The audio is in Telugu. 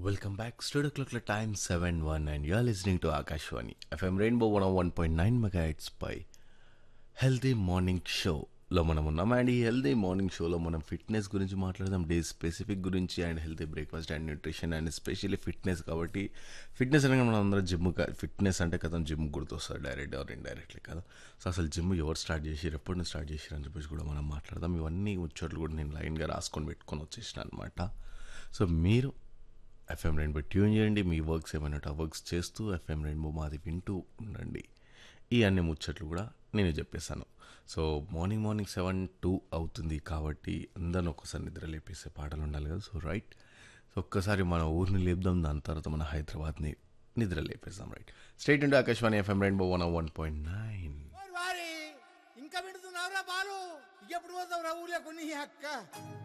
Welcome back. Studio clock time 7 1 and you're listening to Akashwani FM Rainbow 101.9 megahertz by healthy morning షోలో మనం ఉన్నాం అండ్ ఈ హెల్దీ మార్నింగ్ షోలో మనం ఫిట్నెస్ గురించి మాట్లాడదాం డే స్పెసిఫిక్ గురించి and healthy breakfast and nutrition and especially fitness కాబట్టి ఫిట్నెస్ అనగా మనం అందరం జిమ్ ఫిట్నెస్ అంటే కదా జిమ్ గుర్తొస్తుంది డైరెక్ట్ ఆర్ ఇండైరెక్ట్లీ కదా సో అసలు జిమ్ ఎవరు స్టార్ట్ చేసిరు ఎప్పుడు నుంచి స్టార్ట్ చేసిరు అని చెప్పేసి కూడా మనం మాట్లాడదాం ఇవన్నీ ముచ్చట్లు కూడా నేను లైన్గా రాసుకొని పెట్టుకొని వచ్చేసిన అనమాట సో మీరు ఎఫ్ఎం రెయిన్బో ట్యూన్ చేయండి మీ వర్క్స్ ఏమైనా ఉంటే ఆ వర్క్స్ చేస్తూ ఎఫ్ఎం రెయిన్బో మాది వింటూ ఉండండి ఈ అన్ని ముచ్చట్లు కూడా నేను చెప్పేశాను so morning morning seven two అవుతుంది కాబట్టి అందరిని ఒక్కసారి నిద్ర లేపేసే పాటలు ఉండాలి కదా సో రైట్ సో ఒక్కసారి మన ఊరిని లేపుదాం దాని తర్వాత మన హైదరాబాద్ని నిద్ర లేపేద్దాం right state into Akashvani FM Rainbow one one point nine ఓరి వారి ఇంకా పెడుతున్నావురా బాలు ఎప్పుడు పోతావురా ఊర్లో కొన్ని అక్క